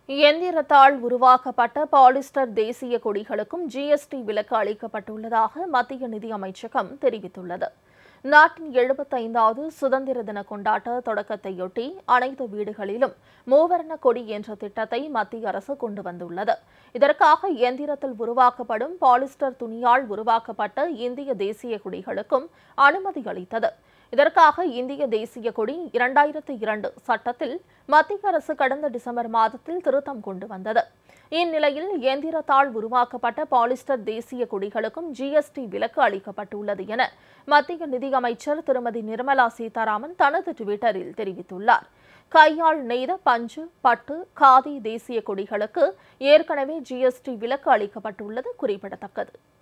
எந்திரத்தால் உருவாக்கப்பட்ட பாலிஸ்டர் தேசிய கொடிகளுக்கும் ஜிஎஸ்டி விலக்கு அளிக்கப்பட்டுள்ளதாக மத்திய நிதி அமைச்சகம் தெரிவித்துள்ளது நாட்டின் எழுபத்தைந்தாவது சுதந்திர தின கொண்டாட்ட தொடக்கத்தையொட்டி அனைத்து வீடுகளிலும் மூவர்ண கொடி என்ற திட்டத்தை மத்திய அரசு கொண்டு வந்துள்ளது இதற்காக எந்திரத்தில் உருவாக்கப்படும் பாலிஸ்டர் துணியால் உருவாக்கப்பட்ட இந்திய தேசிய கொடிகளுக்கும் அனுமதி அளித்தது இதற்காக இந்திய தேசிய கொடி இரண்டாயிரத்து இரண்டு சட்டத்தில் மத்திய அரசு கடந்த டிசம்பர் மாதத்தில் திருத்தம் கொண்டு வந்தது இந்நிலையில் இயந்திரத்தால் உருவாக்கப்பட்ட பாலிஸ்டர் தேசிய கொடிகளுக்கும் ஜிஎஸ்டி விலக்கு அளிக்கப்பட்டுள்ளது என மத்திய நிதியமைச்சர் திருமதி நிர்மலா சீதாராமன் தனது டுவிட்டரில் தெரிவித்துள்ளார் கையால் நெய்த பஞ்சு பட்டு காதி தேசிய கொடிகளுக்கு ஏற்கனவே ஜிஎஸ்டி விலக்கு அளிக்கப்பட்டுள்ளது குறிப்பிடத்தக்கது